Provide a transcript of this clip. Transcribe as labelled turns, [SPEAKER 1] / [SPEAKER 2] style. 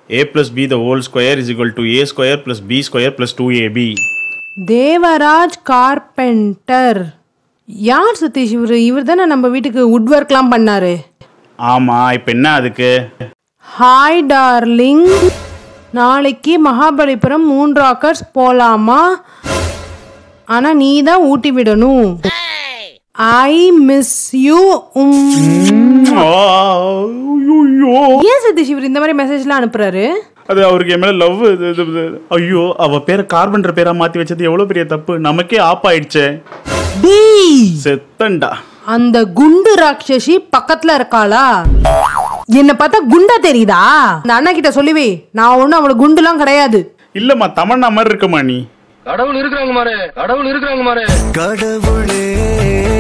[SPEAKER 1] A plus B the whole square is equal to A square plus B square plus two AB
[SPEAKER 2] Devaraj carpenter யார் சதீஷ் இவர் இவர் தானே நம்ம வீட்டுக்கு வுட் ஒர்க்லாம் பண்ணாரு
[SPEAKER 1] ஆமாம் இப்போ என்ன அதுக்கு
[SPEAKER 2] ஹாய் டார்லிங் நாளைக்கு மகாபலிபுரம் மூன்று ஆக்கர்ஸ் போலாமா ஆனா நீ தான் ஊட்டி விடணும் ஐ மிஸ் யூ
[SPEAKER 1] ஐயோ
[SPEAKER 2] ஏன் சதீஷ் இவர் இந்த மாதிரி மெசேஜ்லாம் அனுப்புறாரு
[SPEAKER 1] அது அவருக்கு என் மேல லவ் ஐயோ அவ பேரை கார்பன்டர் பேரா மாத்தி வச்சது எவ்வளவு பெரிய தப்பு நமக்கே ஆப் ஆயிடுச்சே
[SPEAKER 2] டேய்
[SPEAKER 1] செத்தண்டா
[SPEAKER 2] அந்த குண்டு ராட்சசி பக்கத்துல இருக்காளா என்ன பார்த்தா குண்டா தெரியுதா அந்த அண்ணா கிட்ட சொல்லுவே நான் ஒண்ணும் அவளுக்கு குண்டுலாம் கிடையாது
[SPEAKER 1] இல்லம்மா தமன்னா மாதிரி இருக்கமா நீ
[SPEAKER 3] கடவுள் இருக்கிறாங்க மாரு கடவுள் இருக்கிறாங்க மாரு
[SPEAKER 4] கடவுளே